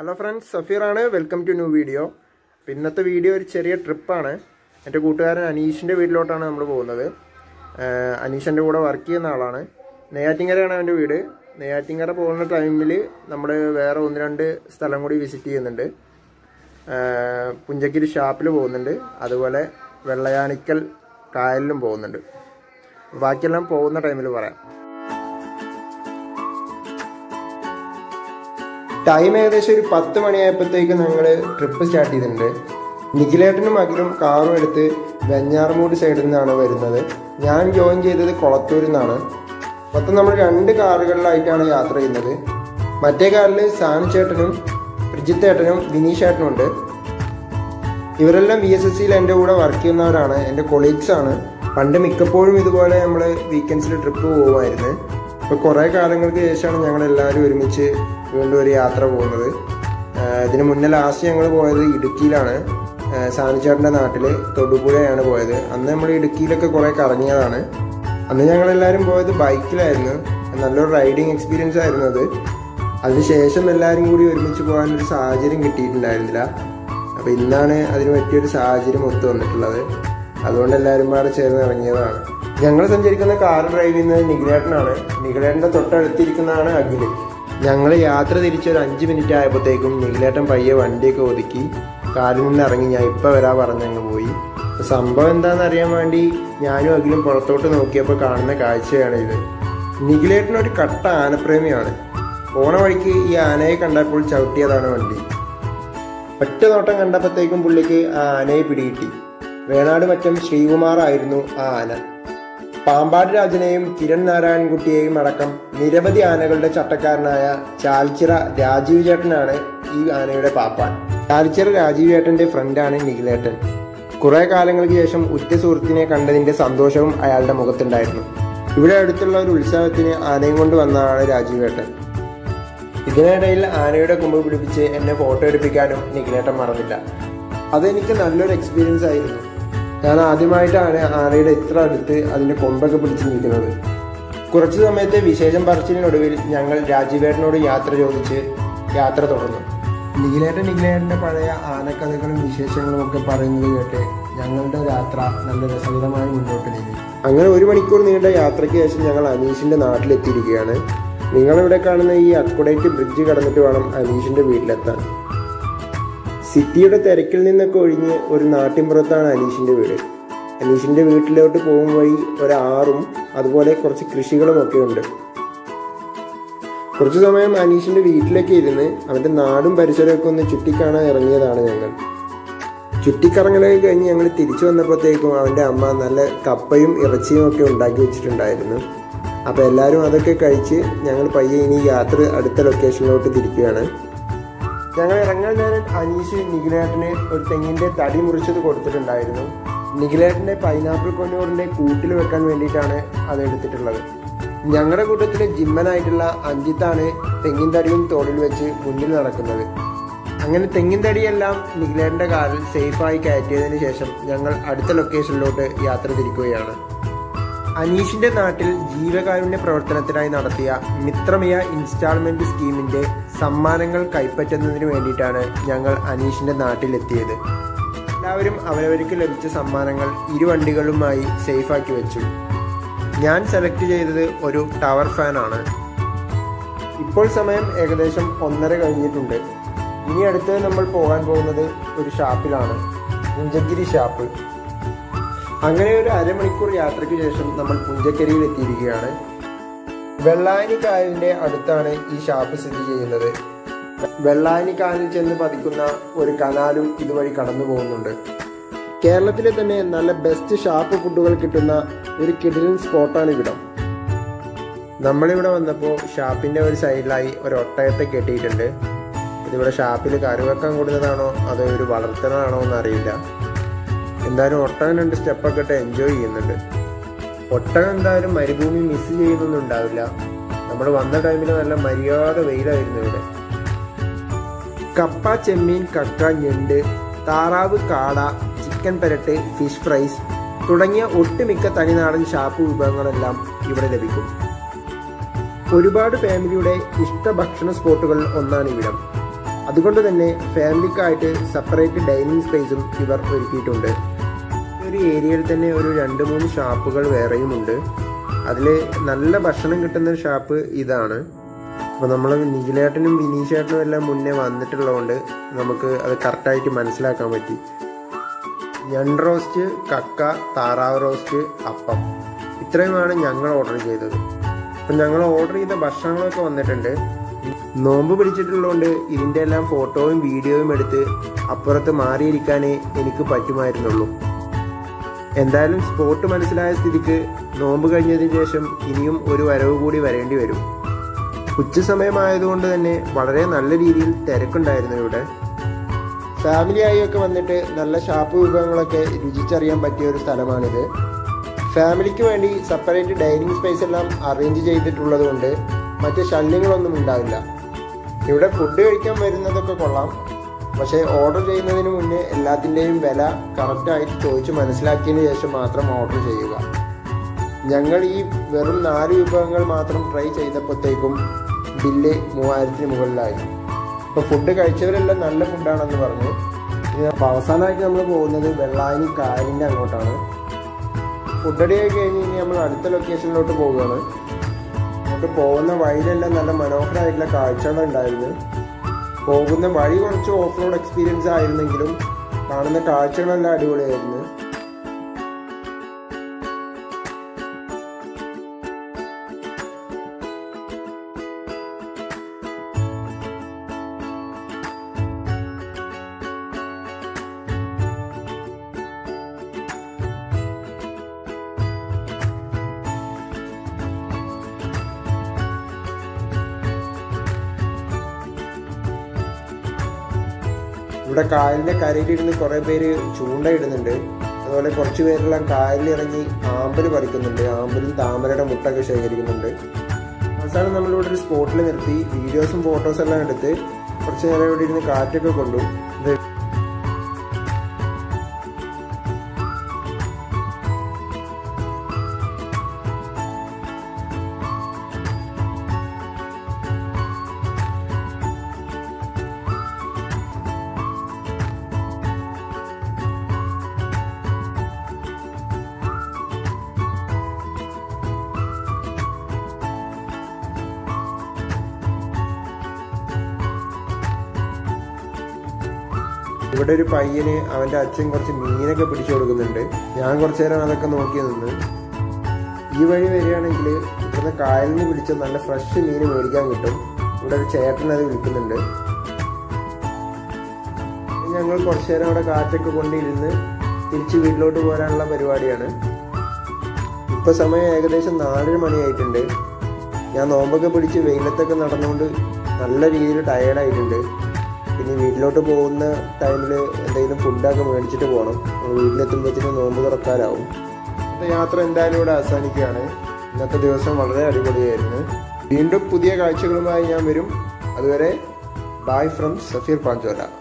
hello friends സഫീറാണ് welcome to new video അപ്പോൾ ഇന്നത്തെ വീഡിയോ ഒരു ചെറിയ ട്രിപ്പാണ് എൻ്റെ കൂട്ടുകാരൻ അനീഷിൻ്റെ വീട്ടിലോട്ടാണ് നമ്മൾ പോകുന്നത് ആഹ് അനീഷ് എൻ്റെ കൂടെ വർക്ക് ചെയ്യുന്ന ആളാണ് നെയ്യാറ്റിങ്കരയാണ് അവൻ്റെ വീട് നെയ്യാറ്റിങ്കര പോകുന്ന ടൈമിൽ നമ്മൾ വേറെ ഒന്ന് രണ്ട് സ്ഥലം കൂടി വിസിറ്റ് ചെയ്യുന്നുണ്ട് ആഹ് പുഞ്ചക്കിരി ഷാപ്പിൽ പോകുന്നുണ്ട് അതുപോലെ വെള്ളയാണിക്കൽ കായലിലും പോകുന്നുണ്ട് ബാക്കിയെല്ലാം പോകുന്ന ടൈമിൽ പറയാം ടൈം ഏകദേശം ഒരു പത്ത് മണിയായപ്പോഴത്തേക്ക് ഞങ്ങൾ ട്രിപ്പ് സ്റ്റാർട്ട് ചെയ്തിട്ടുണ്ട് നിഖിലേട്ടനും അഖിലും കാറും എടുത്ത് വെഞ്ഞാറമൂട് സൈഡിൽ നിന്നാണ് വരുന്നത് ഞാൻ ജോയിൻ ചെയ്തത് കൊളത്തൂരിൽ നിന്നാണ് മൊത്തം നമ്മൾ രണ്ട് കാറുകളിലായിട്ടാണ് യാത്ര ചെയ്യുന്നത് മറ്റേ കാറിൽ സാനു ചേട്ടനും പ്രജിത്ത് ഏട്ടനും വിനീഷ് ഏട്ടനും ഉണ്ട് ഇവരെല്ലാം വി എസ് എസ് സിയിൽ എൻ്റെ കൂടെ വർക്ക് ചെയ്യുന്നവരാണ് എൻ്റെ കൊളീഗ്സ് ആണ് പണ്ട് മിക്കപ്പോഴും ഇതുപോലെ നമ്മൾ വീക്കെൻഡ്സിൽ ട്രിപ്പ് പോകുമായിരുന്നു ഇപ്പോൾ കുറേ കാലങ്ങൾക്ക് ശേഷമാണ് ഞങ്ങൾ എല്ലാവരും ഒരുമിച്ച് വീണ്ടും ഒരു യാത്ര പോകുന്നത് ആഹ് ഇതിന് മുന്നേ ലാസ്റ്റ് ഞങ്ങൾ പോയത് ഇടുക്കിയിലാണ് ആഹ് സാനുചേട്ടൻ്റെ നാട്ടിൽ തൊടുപുഴയാണ് പോയത് അന്ന് നമ്മൾ ഇടുക്കിയിലൊക്കെ കുറേ കറങ്ങിയതാണ് അന്ന് ഞങ്ങളെല്ലാവരും പോയത് ബൈക്കിലായിരുന്നു നല്ലൊരു റൈഡിങ് എക്സ്പീരിയൻസ് ആയിരുന്നു അത് അതിനുശേഷം എല്ലാവരും കൂടി ഒരുമിച്ച് പോകാനൊരു സാഹചര്യം കിട്ടിയിട്ടുണ്ടായിരുന്നില്ല അപ്പോൾ ഇന്നാണ് അതിന് പറ്റിയൊരു സാഹചര്യം ഒത്തു വന്നിട്ടുള്ളത് അതുകൊണ്ട് എല്ലാവരും പാടെ ചേർന്ന് ഇറങ്ങിയതാണ് ഞങ്ങൾ സഞ്ചരിക്കുന്ന കാർ ഡ്രൈവ് ചെയ്യുന്നത് നിഖിലേട്ടനാണ് നിഖിലേട്ടൻ്റെ തൊട്ടടുത്തിരിക്കുന്നതാണ് അഖില് ഞങ്ങൾ യാത്ര തിരിച്ചൊരു അഞ്ച് മിനിറ്റ് ആയപ്പോഴത്തേക്കും നിഖിലേട്ടൻ പയ്യെ വണ്ടിയൊക്കെ ഒതുക്കി കാറിൽ നിന്ന് ഇറങ്ങി ഞാൻ ഇപ്പം വരാ പറഞ്ഞങ്ങ് പോയി അപ്പോൾ സംഭവം എന്താണെന്ന് അറിയാൻ വേണ്ടി ഞാനും അഖിലും പുറത്തോട്ട് നോക്കിയപ്പോൾ കാണുന്ന കാഴ്ചയാണ് ഇത് നിഖിലേട്ടൻ ഒരു കട്ട ആനപ്രേമിയാണ് പോണ വഴിക്ക് ഈ ആനയെ കണ്ടപ്പോൾ ചവിട്ടിയതാണ് വണ്ടി ഒറ്റ നോട്ടം കണ്ടപ്പോഴത്തേക്കും പുള്ളിക്ക് ആ ആനയെ പിടികിട്ടി വേണാട് മറ്റം ശ്രീകുമാർ ആയിരുന്നു ആ ആന പാമ്പാട് രാജനെയും കിരൺ നാരായൺകുട്ടിയെയും അടക്കം നിരവധി ആനകളുടെ ചട്ടക്കാരനായ ചാൽച്ചിറ രാജീവ് ചേട്ടനാണ് ഈ ആനയുടെ പാപ്പാൻ ചാൽച്ചിറ രാജീവ് ചേട്ടന്റെ ഫ്രണ്ടാണ് നിഖിലേട്ടൻ കുറെ കാലങ്ങൾക്ക് ശേഷം ഉറ്റ സുഹൃത്തിനെ കണ്ടതിന്റെ സന്തോഷവും അയാളുടെ മുഖത്തുണ്ടായിരുന്നു ഇവിടെ അടുത്തുള്ള ഒരു ഉത്സവത്തിന് ആനയും കൊണ്ട് വന്നതാണ് രാജീവ് ഏട്ടൻ ഇതിനിടയിൽ ആനയുടെ കൊമ്പ് പിടിപ്പിച്ച് എന്നെ ഫോട്ടോ എടുപ്പിക്കാനും നിഖിലേട്ടൻ മറന്നില്ല അതെനിക്ക് നല്ലൊരു എക്സ്പീരിയൻസ് ആയിരുന്നു ഞാൻ ആദ്യമായിട്ടാണ് ആനയുടെ ഇത്ര അടുത്ത് അതിൻ്റെ കൊമ്പൊക്കെ പിടിച്ച് നിൽക്കുന്നത് കുറച്ചു സമയത്തെ വിശേഷം പറച്ചിലിനൊടുവിൽ ഞങ്ങൾ രാജീവേട്ടനോട് യാത്ര ചോദിച്ച് യാത്ര തുടർന്നു നിഖിലേട്ടൻ നിഖിലേട്ടൻ്റെ പഴയ ആനക്കഥകളും വിശേഷങ്ങളും ഒക്കെ പറയുന്നത് കേട്ട് ഞങ്ങളുടെ യാത്ര നല്ല രസകരമായി മുന്നോട്ട് നീങ്ങി അങ്ങനെ ഒരു മണിക്കൂർ നീണ്ട യാത്രയ്ക്ക് ശേഷം ഞങ്ങൾ അനീഷിൻ്റെ നാട്ടിലെത്തിയിരിക്കുകയാണ് നിങ്ങളിവിടെ കാണുന്ന ഈ അക്കുഡേറ്റ് ബ്രിഡ്ജ് കടന്നിട്ട് വേണം അനീഷിൻ്റെ വീട്ടിലെത്താൻ സിറ്റിയുടെ തിരക്കിൽ നിന്നൊക്കെ ഒഴിഞ്ഞ് ഒരു നാട്ടിൻപുറത്താണ് അനീഷിൻ്റെ വീട് അനീഷിൻ്റെ വീട്ടിലോട്ട് പോകും വഴി ഒരാറും അതുപോലെ കുറച്ച് കൃഷികളും ഒക്കെ ഉണ്ട് കുറച്ചു സമയം അനീഷിൻ്റെ വീട്ടിലേക്ക് ഇരുന്ന് അവൻ്റെ നാടും പരിസരമൊക്കെ ഒന്ന് ചുറ്റിക്കാണാൻ ഇറങ്ങിയതാണ് ഞങ്ങൾ ചുറ്റിക്കറങ്ങലൊക്കെ കഴിഞ്ഞ് ഞങ്ങൾ തിരിച്ചു വന്നപ്പോഴത്തേക്കും അവൻ്റെ അമ്മ നല്ല കപ്പയും ഇറച്ചിയും ഒക്കെ ഉണ്ടാക്കി വെച്ചിട്ടുണ്ടായിരുന്നു അപ്പോൾ എല്ലാവരും അതൊക്കെ കഴിച്ച് ഞങ്ങൾ പയ്യെ ഇനി യാത്ര അടുത്ത ലൊക്കേഷനിലോട്ട് തിരിക്കുകയാണ് ഞങ്ങൾ ഇറങ്ങാൻ നേരം അനീഷ് നിഖിലേട്ടന് ഒരു തെങ്ങിന്റെ തടി മുറിച്ചത് കൊടുത്തിട്ടുണ്ടായിരുന്നു നിഖിലേട്ടന്റെ പൈനാപ്പിൾ കൊന്നൂറിന്റെ കൂട്ടിൽ വെക്കാൻ വേണ്ടിയിട്ടാണ് അത് എടുത്തിട്ടുള്ളത് ഞങ്ങളുടെ കൂട്ടത്തിലെ ജിമ്മനായിട്ടുള്ള അഞ്ചിത്താണ് തെങ്ങിൻ തടിയും തോളിൽ വെച്ച് മുന്നിൽ നടക്കുന്നത് അങ്ങനെ തെങ്ങിൻ തടിയെല്ലാം നിഖിലേട്ടന്റെ കാറിൽ സേഫായി കയറ്റിയതിനു ശേഷം ഞങ്ങൾ അടുത്ത ലൊക്കേഷനിലോട്ട് യാത്ര തിരിക്കുകയാണ് അനീഷിന്റെ നാട്ടിൽ ജീവകാരുണ്യ പ്രവർത്തനത്തിനായി നടത്തിയ മിത്രമയ ഇൻസ്റ്റാൾമെന്റ് സ്കീമിന്റെ സമ്മാനങ്ങൾ കൈപ്പറ്റുന്നതിന് വേണ്ടിയിട്ടാണ് ഞങ്ങൾ അനീഷിന്റെ നാട്ടിലെത്തിയത് എല്ലാവരും അവരവർക്ക് ലഭിച്ച സമ്മാനങ്ങൾ ഇരുവണ്ടികളുമായി സേഫാക്കി വെച്ചു ഞാൻ സെലക്ട് ചെയ്തത് ഒരു ടവർ ഫാൻ ആണ് ഇപ്പോൾ സമയം ഏകദേശം ഒന്നര കഴിഞ്ഞിട്ടുണ്ട് ഇനി അടുത്ത് നമ്മൾ പോകാൻ പോകുന്നത് ഒരു ഷാപ്പിലാണ് പുഞ്ചഗിരി ഷാപ്പ് അങ്ങനെ ഒരു അരമണിക്കൂർ യാത്രയ്ക്ക് ശേഷം നമ്മൾ പുഞ്ചക്കരിയിൽ എത്തിയിരിക്കുകയാണ് വെള്ളായനി കായലിന്റെ അടുത്താണ് ഈ ഷാപ്പ് സ്ഥിതി ചെയ്യുന്നത് വെള്ളായനി കായലിൽ ചെന്ന് പതിക്കുന്ന ഒരു കനാലും ഇതുവഴി കടന്നു പോകുന്നുണ്ട് കേരളത്തിലെ തന്നെ നല്ല ബെസ്റ്റ് ഷാപ്പ് ഫുഡുകൾ കിട്ടുന്ന ഒരു കിടിലൻ സ്പോട്ടാണ് ഇവിടം നമ്മളിവിടെ വന്നപ്പോൾ ഷാപ്പിന്റെ ഒരു സൈഡിലായി ഒരു ഒട്ടകത്തെ കെട്ടിയിട്ടുണ്ട് ഇതിവിടെ ഷാപ്പിൽ കറിവെക്കാൻ കൊടുത്തതാണോ അതോ ഒരു വളർത്തുന്നതാണോ എന്നറിയില്ല എന്തായാലും ഒട്ടകം രണ്ട് സ്റ്റെപ്പൊക്കെ ഇട്ട് എൻജോയ് ചെയ്യുന്നുണ്ട് ഒട്ടകം എന്തായാലും മരുഭൂമി മിസ് ചെയ്യുന്നൊന്നും ഉണ്ടാവില്ല നമ്മൾ വന്ന ടൈമിൽ നല്ല മര്യാദ വെയിലായിരുന്നു ഇവിടെ കപ്പ ചെമ്മീൻ കക്ക ഞണ്ട് താറാവ് കാട ചിക്കൻ പെരട്ട് ഫിഷ് ഫ്രൈസ് തുടങ്ങിയ ഒട്ടുമിക്ക തനിനാടൻ ഷാപ്പ് വിഭവങ്ങളെല്ലാം ഇവിടെ ലഭിക്കും ഒരുപാട് ഫാമിലിയുടെ ഇഷ്ട ഭക്ഷണ സ്പോട്ടുകളിൽ ഒന്നാണ് ഇവിടം അതുകൊണ്ട് തന്നെ ഫാമിലിക്കായിട്ട് സെപ്പറേറ്റ് ഡൈനിങ് സ്പേസും ഇവർ ഒരുക്കിയിട്ടുണ്ട് ഒരു ഏരിയയിൽ തന്നെ ഒരു രണ്ട് മൂന്ന് ഷാപ്പുകൾ വേറെയുമുണ്ട് അതിൽ നല്ല ഭക്ഷണം കിട്ടുന്ന ഷാപ്പ് ഇതാണ് അപ്പോൾ നമ്മൾ നിഖിലേട്ടനും വിനീഷേട്ടനും എല്ലാം മുന്നേ വന്നിട്ടുള്ളതുകൊണ്ട് നമുക്ക് അത് കറക്റ്റായിട്ട് മനസ്സിലാക്കാൻ പറ്റി ഞണ്ട് റോസ്റ്റ് കക്ക താറാവ് റോസ്റ്റ് അപ്പം ഇത്രയുമാണ് ഞങ്ങൾ ഓർഡർ ചെയ്തത് അപ്പം ഞങ്ങൾ ഓർഡർ ചെയ്ത ഭക്ഷണങ്ങളൊക്കെ വന്നിട്ടുണ്ട് നോമ്പ് പിടിച്ചിട്ടുള്ളതുകൊണ്ട് ഇതിൻ്റെ എല്ലാം ഫോട്ടോയും വീഡിയോയും എടുത്ത് അപ്പുറത്ത് മാറിയിരിക്കാനേ എനിക്ക് പറ്റുമായിരുന്നുള്ളൂ എന്തായാലും സ്പോട്ട് മനസ്സിലായ സ്ഥിതിക്ക് നോമ്പ് കഴിഞ്ഞതിന് ശേഷം ഇനിയും ഒരു വരവ് കൂടി വരേണ്ടി വരും ഉച്ച സമയമായതുകൊണ്ട് തന്നെ വളരെ നല്ല രീതിയിൽ തിരക്കുണ്ടായിരുന്നു ഇവിടെ ഫാമിലിയായി ഒക്കെ വന്നിട്ട് നല്ല ഷാപ്പ് വിഭവങ്ങളൊക്കെ രുചിച്ചറിയാൻ പറ്റിയ ഒരു സ്ഥലമാണിത് ഫാമിലിക്ക് വേണ്ടി സെപ്പറേറ്റ് ഡൈനിങ് സ്പേസ് എല്ലാം അറേഞ്ച് ചെയ്തിട്ടുള്ളത് കൊണ്ട് മറ്റ് ശല്യങ്ങളൊന്നും ഉണ്ടാവില്ല ഇവിടെ ഫുഡ് കഴിക്കാൻ വരുന്നതൊക്കെ കൊള്ളാം പക്ഷേ ഓർഡർ ചെയ്യുന്നതിന് മുന്നേ എല്ലാത്തിൻ്റെയും വില കറക്റ്റായിട്ട് ചോദിച്ച് മനസ്സിലാക്കിയതിന് ശേഷം മാത്രം ഓർഡർ ചെയ്യുക ഞങ്ങൾ ഈ വെറും നാല് വിഭവങ്ങൾ മാത്രം ട്രൈ ചെയ്തപ്പോഴത്തേക്കും ബില്ല് മൂവായിരത്തിന് മുകളിലായി ഇപ്പോൾ ഫുഡ് കഴിച്ചവരെല്ലാം നല്ല ഫുഡാണെന്ന് പറഞ്ഞു ഇനി അപ്പോൾ അവസാനമായിട്ട് നമ്മൾ പോകുന്നത് വെള്ളായണി കായലിൻ്റെ അങ്ങോട്ടാണ് ഫുഡ് അടി ആയി കഴിഞ്ഞ് ഇനി നമ്മൾ അടുത്ത ലൊക്കേഷനിലോട്ട് പോവുകയാണ് അങ്ങോട്ട് പോകുന്ന വഴിയിലെല്ലാം നല്ല മനോഹരമായിട്ടുള്ള കാഴ്ചകളുണ്ടായിരുന്നു പോകുന്ന വഴി കുറച്ച് ഓഫ് റോഡ് എക്സ്പീരിയൻസ് ആയിരുന്നെങ്കിലും കാണുന്ന കാഴ്ചകളെല്ലാം അടിപൊളിയായിരുന്നു ഇവിടെ കായലിന്റെ കരയിലിരുന്ന് കുറെ പേര് ചൂണ്ടയിടുന്നുണ്ട് അതുപോലെ കുറച്ച് പേരെല്ലാം കായലിലിറങ്ങി ആമ്പല് പറിക്കുന്നുണ്ട് ആമ്പലും താമരയുടെ മുട്ടൊക്കെ ശേഖരിക്കുന്നുണ്ട് അവസാനം നമ്മളിവിടെ ഒരു സ്പോട്ടിൽ നിർത്തി വീഡിയോസും ഫോട്ടോസും എല്ലാം എടുത്ത് കുറച്ച് നേരം ഇവിടെ ഇരുന്ന് കാറ്റൊക്കെ കൊണ്ടു ഇത് ഇവിടെ ഒരു പയ്യന് അവന്റെ അച്ഛൻ കുറച്ച് മീനൊക്കെ പിടിച്ചു കൊടുക്കുന്നുണ്ട് ഞാൻ കുറച്ചു നേരം അതൊക്കെ നോക്കി നിന്ന് ഈ വഴി വരികയാണെങ്കിൽ ഇവിടുന്ന് കായലിൽ നിന്ന് പിടിച്ച നല്ല ഫ്രഷ് മീൻ മേടിക്കാൻ കിട്ടും ഇവിടെ ഒരു ചേട്ടൻ അത് വിൽക്കുന്നുണ്ട് ഞങ്ങൾ കുറച്ചു നേരം അവിടെ കാറ്റൊക്കെ കൊണ്ടിരുന്ന് തിരിച്ച് വീട്ടിലോട്ട് പോരാനുള്ള പരിപാടിയാണ് ഇപ്പൊ സമയം ഏകദേശം നാലര മണിയായിട്ടുണ്ട് ഞാൻ നോമ്പൊക്കെ പിടിച്ച് വെയിലത്തൊക്കെ നടന്നുകൊണ്ട് നല്ല രീതിയിൽ ടയേർഡായിട്ടുണ്ട് പിന്നെ വീട്ടിലോട്ട് പോകുന്ന ടൈമിൽ എന്തെങ്കിലും ഫുഡൊക്കെ മേടിച്ചിട്ട് പോകണം നമ്മൾ വീട്ടിലെത്തുമ്പോഴത്തേക്കും നോമ്പ് തുറക്കാനാവും ഇന്നത്തെ യാത്ര എന്തായാലും ഇവിടെ അവസാനിക്കുകയാണ് ഇന്നത്തെ ദിവസം വളരെ അടിപൊളിയായിരുന്നു വീണ്ടും പുതിയ കാഴ്ചകളുമായി ഞാൻ വരും അതുവരെ ബായ് ഫ്രം സഫീർ പാഞ്ചോല